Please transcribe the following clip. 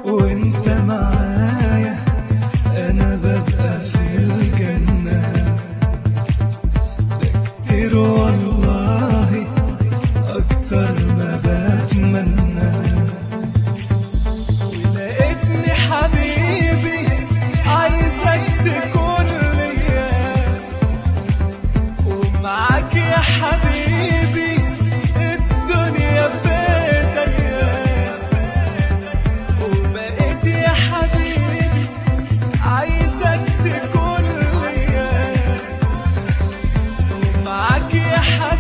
وانت معايا انا ببقى في الجنة ده كتير والله اكتر ما بتمنى ولقيتني حبيبي عايزك تكون ليا ومعاك يا حبيبي الدنيا في ايديا وبقيت يا حبيبي عايزك تكون ليا ومعاك يا حبيبي